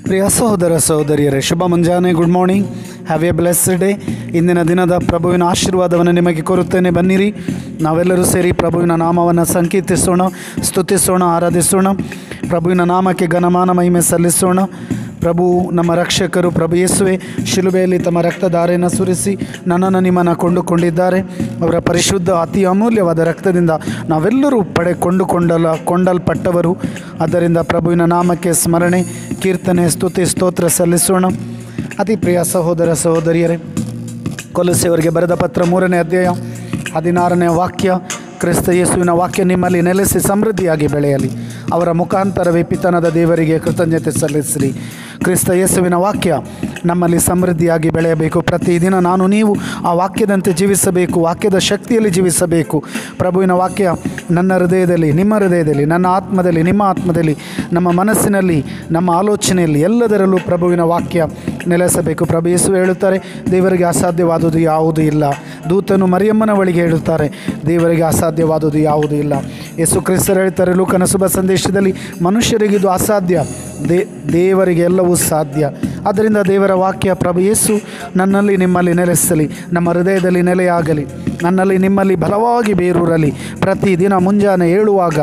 ಪ್ರಿಯ ಸಹೋದರ ಸಹೋದರಿಯರೇ ಶುಭ ಮುಂಜಾನೆ good morning have a blessed day ಇಂದಿನ ದಿನದ ಪ್ರಭುವಿನ ಆಶೀರ್ವಾದವನ್ನು ನಿಮಗೆ ಕೋರುತ್ತೇನೆ ಬನ್ನಿರಿ ನಾವೆಲ್ಲರೂ ಸೇರಿ ಪ್ರಭುವಿನ ನಾಮವನ್ನು ಸಂಕೀರ್ತಿಸೋಣ ಸ್ತುತಿಸೋಣ ಆರಾಧಿಸೋಣ ಪ್ರಭುವಿನ ನಾಮಕ್ಕೆ ಘನಮಾನ ಮಹಿಮೆ ಸಲ್ಲಿಸೋಣ ಪ್ರಭು ನಮ್ಮ ರಕ್ಷಕರು ಪ್ರಭು ಯೇಸುವೆ ಶಿಲುಬೆಯಲ್ಲಿ ತಮ್ಮ ರಕ್ತಧಾರೆಯನ್ನು ಸುರಿಸಿ ನನ್ನನ್ನು ನಿಮ್ಮನ್ನು ಕೊಂಡುಕೊಂಡಿದ್ದಾರೆ ಅವರ ಪರಿಶುದ್ಧ ಅತಿ ಅಮೂಲ್ಯವಾದ ರಕ್ತದಿಂದ ನಾವೆಲ್ಲರೂ ಪಡೆ ಕೊಂಡುಕೊಂಡಲ ಕೊಂಡಲ್ಪಟ್ಟವರು ಆದ್ದರಿಂದ ಪ್ರಭುವಿನ ನಾಮಕ್ಕೆ ಸ್ಮರಣೆ ಕೀರ್ತನೆ ಸ್ತುತಿ ಸ್ತೋತ್ರ ಸಲ್ಲಿಸೋಣ ಅತಿ ಪ್ರಿಯ ಸಹೋದರ ಸಹೋದರಿಯರೇ ಕೊಲಸೆಯವರಿಗೆ ಬರೆದ ಪತ್ರ ಮೂರನೇ ಅಧ್ಯಾಯ ಹದಿನಾರನೇ ವಾಕ್ಯ ಕ್ರಿಸ್ತ ಯೇಸುವಿನ ವಾಕ್ಯ ನಿಮ್ಮಲ್ಲಿ ನೆಲೆಸಿ ಸಮೃದ್ಧಿಯಾಗಿ ಬೆಳೆಯಲಿ ಅವರ ಮುಖಾಂತರವೇ ಪಿತನದ ದೇವರಿಗೆ ಕೃತಜ್ಞತೆ ಸಲ್ಲಿಸಿರಿ ಕ್ರಿಸ್ತ ಯೇಸುವಿನ ವಾಕ್ಯ ನಮ್ಮಲ್ಲಿ ಸಮೃದ್ಧಿಯಾಗಿ ಬೆಳೆಯಬೇಕು ಪ್ರತಿದಿನ ನಾನು ನೀವು ಆ ವಾಕ್ಯದಂತೆ ಜೀವಿಸಬೇಕು ವಾಕ್ಯದ ಶಕ್ತಿಯಲ್ಲಿ ಜೀವಿಸಬೇಕು ಪ್ರಭುವಿನ ವಾಕ್ಯ ನನ್ನ ಹೃದಯದಲ್ಲಿ ನಿಮ್ಮ ಹೃದಯದಲ್ಲಿ ನನ್ನ ಆತ್ಮದಲ್ಲಿ ನಿಮ್ಮ ಆತ್ಮದಲ್ಲಿ ನಮ್ಮ ಮನಸ್ಸಿನಲ್ಲಿ ನಮ್ಮ ಆಲೋಚನೆಯಲ್ಲಿ ಎಲ್ಲದರಲ್ಲೂ ಪ್ರಭುವಿನ ವಾಕ್ಯ ನೆಲೆಸಬೇಕು ಪ್ರಭು ಯೇಸು ಹೇಳುತ್ತಾರೆ ದೇವರಿಗೆ ಅಸಾಧ್ಯವಾದುದು ಯಾವುದೂ ಇಲ್ಲ ದೂತನು ಮರಿಯಮ್ಮನ ಬಳಿಗೆ ಹೇಳುತ್ತಾರೆ ದೇವರಿಗೆ ಅಸಾಧ್ಯವಾದುದು ಯಾವುದೂ ಇಲ್ಲ ಯೇಸು ಕ್ರಿಸ್ತರು ಹೇಳ್ತಾರೆ ಲೂಕನ ಶುಭ ಸಂದೇಶದಲ್ಲಿ ಮನುಷ್ಯರಿಗಿದು ಅಸಾಧ್ಯ ದೇ ದೇವರಿಗೆ ಎಲ್ಲವೂ ಸಾಧ್ಯ ಆದ್ದರಿಂದ ದೇವರ ವಾಕ್ಯ ಪ್ರಭು ಯೇಸು ನನ್ನಲ್ಲಿ ನಿಮ್ಮಲ್ಲಿ ನೆಲೆಸಲಿ ನಮ್ಮ ಹೃದಯದಲ್ಲಿ ನೆಲೆಯಾಗಲಿ ನನ್ನಲ್ಲಿ ನಿಮ್ಮಲ್ಲಿ ಬಲವಾಗಿ ಬೇರೂರಲಿ ಪ್ರತಿದಿನ ಮುಂಜಾನೆ ಏಳುವಾಗ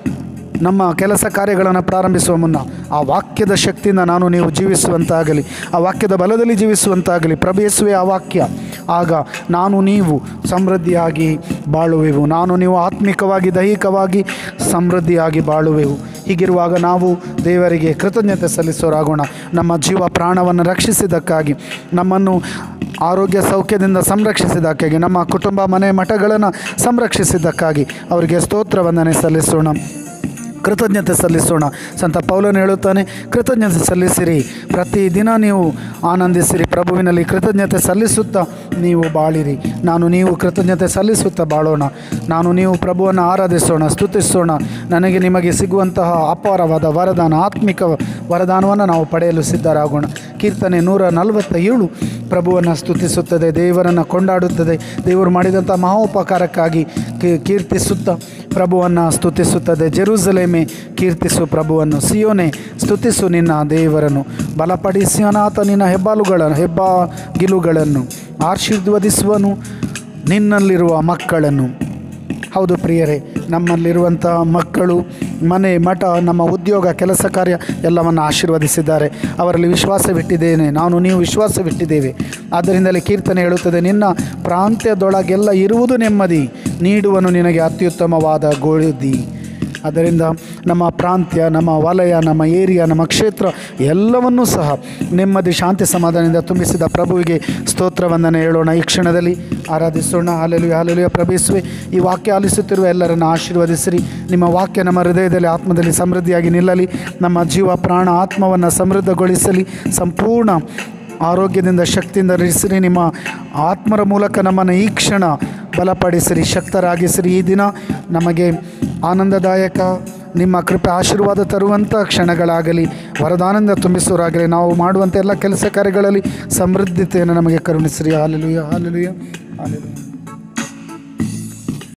ನಮ್ಮ ಕೆಲಸ ಕಾರ್ಯಗಳನ್ನು ಪ್ರಾರಂಭಿಸುವ ಮುನ್ನ ಆ ವಾಕ್ಯದ ಶಕ್ತಿಯಿಂದ ನಾನು ನೀವು ಜೀವಿಸುವಂತಾಗಲಿ ಆ ವಾಕ್ಯದ ಬಲದಲ್ಲಿ ಜೀವಿಸುವಂತಾಗಲಿ ಪ್ರಭೇಸುವೆ ಆ ವಾಕ್ಯ ಆಗ ನಾನು ನೀವು ಸಮೃದ್ಧಿಯಾಗಿ ಬಾಳುವೆವು ನಾನು ನೀವು ಆತ್ಮಿಕವಾಗಿ ದೈಹಿಕವಾಗಿ ಸಮೃದ್ಧಿಯಾಗಿ ಬಾಳುವೆವು ಹೀಗಿರುವಾಗ ನಾವು ದೇವರಿಗೆ ಕೃತಜ್ಞತೆ ಸಲ್ಲಿಸೋರಾಗೋಣ ನಮ್ಮ ಜೀವ ಪ್ರಾಣವನ್ನು ರಕ್ಷಿಸಿದ್ದಕ್ಕಾಗಿ ನಮ್ಮನ್ನು ಆರೋಗ್ಯ ಸೌಖ್ಯದಿಂದ ಸಂರಕ್ಷಿಸಿದ್ದಕ್ಕಾಗಿ ನಮ್ಮ ಕುಟುಂಬ ಮನೆ ಮಠಗಳನ್ನು ಸಂರಕ್ಷಿಸಿದ್ದಕ್ಕಾಗಿ ಅವರಿಗೆ ಸ್ತೋತ್ರ ವಂದನೆ ಸಲ್ಲಿಸೋಣ ಕೃತಜ್ಞತೆ ಸಲ್ಲಿಸೋಣ ಸಂತ ಪೌಲನು ಹೇಳುತ್ತಾನೆ ಕೃತಜ್ಞತೆ ಸಲ್ಲಿಸಿರಿ ಪ್ರತಿದಿನ ನೀವು ಆನಂದಿಸಿರಿ ಪ್ರಭುವಿನಲ್ಲಿ ಕೃತಜ್ಞತೆ ಸಲ್ಲಿಸುತ್ತಾ ನೀವು ಬಾಳಿರಿ ನಾನು ನೀವು ಕೃತಜ್ಞತೆ ಸಲ್ಲಿಸುತ್ತಾ ಬಾಳೋಣ ನಾನು ನೀವು ಪ್ರಭುವನ್ನು ಆರಾಧಿಸೋಣ ಸ್ತುತಿಸೋಣ ನನಗೆ ನಿಮಗೆ ಸಿಗುವಂತಹ ಅಪಾರವಾದ ವರದಾನ ಆತ್ಮಿಕ ವರದಾನವನ್ನು ನಾವು ಪಡೆಯಲು ಸಿದ್ಧರಾಗೋಣ ಕೀರ್ತನೆ ನೂರ ನಲವತ್ತ ಏಳು ಪ್ರಭುವನ್ನು ಸ್ತುತಿಸುತ್ತದೆ ದೇವರನ್ನು ಕೊಂಡಾಡುತ್ತದೆ ದೇವರು ಮಾಡಿದಂಥ ಮಹೋಪಕಾರಕ್ಕಾಗಿ ಕೀ- ಕೀರ್ತಿಸುತ್ತಾ ಪ್ರಭುವನ್ನು ಸ್ತುತಿಸುತ್ತದೆ ಜೆರೂಸಲೇಮೆ ಕೀರ್ತಿಸು ಪ್ರಭುವನ್ನು ಸಿಯೋನೆ ಸ್ತುತಿಸು ನಿನ್ನ ದೇವರನ್ನು ಬಲಪಡಿಸಿ ಅನಾಥ ನಿನ್ನ ಹೆಬ್ಬಾಲುಗಳನ್ನು ಹೆಬ್ಬಾಗಿಲುಗಳನ್ನು ಆಶೀರ್ವದಿಸುವನು ನಿನ್ನಲ್ಲಿರುವ ಮಕ್ಕಳನ್ನು ಹೌದು ಪ್ರಿಯರೇ ನಮ್ಮಲ್ಲಿರುವಂಥ ಮಕ್ಕಳು ಮನೆ ಮಠ ನಮ್ಮ ಉದ್ಯೋಗ ಕೆಲಸ ಕಾರ್ಯ ಎಲ್ಲವನ್ನು ಆಶೀರ್ವದಿಸಿದ್ದಾರೆ ಅವರಲ್ಲಿ ವಿಶ್ವಾಸವಿಟ್ಟಿದ್ದೇನೆ ನಾನು ನೀವು ವಿಶ್ವಾಸವಿಟ್ಟಿದ್ದೇವೆ ಆದ್ದರಿಂದಲೇ ಕೀರ್ತನೆ ಹೇಳುತ್ತದೆ ನಿನ್ನ ಪ್ರಾಂತ್ಯದೊಳಗೆಲ್ಲ ಇರುವುದು ನೆಮ್ಮದಿ ನೀಡುವನು ನಿನಗೆ ಅತ್ಯುತ್ತಮವಾದ ಗೋಧಿ ಅದರಿಂದ ನಮ್ಮ ಪ್ರಾಂತ್ಯ ನಮ್ಮ ವಲಯ ನಮ್ಮ ಏರಿಯಾ ನಮ್ಮ ಕ್ಷೇತ್ರ ಎಲ್ಲವನ್ನೂ ಸಹ ನೆಮ್ಮದಿ ಶಾಂತಿ ಸಮಾಧಾನದಿಂದ ತುಂಬಿಸಿದ ಪ್ರಭುವಿಗೆ ಸ್ತೋತ್ರ ವಂದನೆ ಹೇಳೋಣ ಈ ಕ್ಷಣದಲ್ಲಿ ಆರಾಧಿಸೋಣ ಹಾಲೆಲು ಹಾಲೆಲುಯ ಪ್ರಭೇಸುವೆ ಈ ವಾಕ್ಯ ಆಲಿಸುತ್ತಿರುವ ಎಲ್ಲರನ್ನು ಆಶೀರ್ವದಿಸಿರಿ ನಿಮ್ಮ ವಾಕ್ಯ ನಮ್ಮ ಹೃದಯದಲ್ಲಿ ಆತ್ಮದಲ್ಲಿ ಸಮೃದ್ಧಿಯಾಗಿ ನಿಲ್ಲಲಿ ನಮ್ಮ ಜೀವ ಪ್ರಾಣ ಆತ್ಮವನ್ನು ಸಮೃದ್ಧಗೊಳಿಸಲಿ ಸಂಪೂರ್ಣ ಆರೋಗ್ಯದಿಂದ ಶಕ್ತಿಯಿಂದ ಇರಿಸಿರಿ ನಿಮ್ಮ ಆತ್ಮರ ಮೂಲಕ ನಮ್ಮನ್ನು ಈ ಕ್ಷಣ ಬಲಪಡಿಸಿರಿ ಶಕ್ತರಾಗಿಸಿರಿ ಈ ದಿನ ನಮಗೆ ಆನಂದದಾಯಕ ನಿಮ್ಮ ಕೃಪೆ ಆಶೀರ್ವಾದ ತರುವಂಥ ಕ್ಷಣಗಳಾಗಲಿ ವರದಾನಂದ ತುಂಬಿಸೋರಾಗಲಿ ನಾವು ಮಾಡುವಂಥ ಎಲ್ಲ ಕೆಲಸ ಕಾರ್ಯಗಳಲ್ಲಿ ಸಮೃದ್ಧತೆಯನ್ನು ನಮಗೆ ಕರುಣಿಸಿರಿ ಹಾಲೆಲುಯ ಹಾಲೆಲುಯ ಹಾಲೆಲುಯ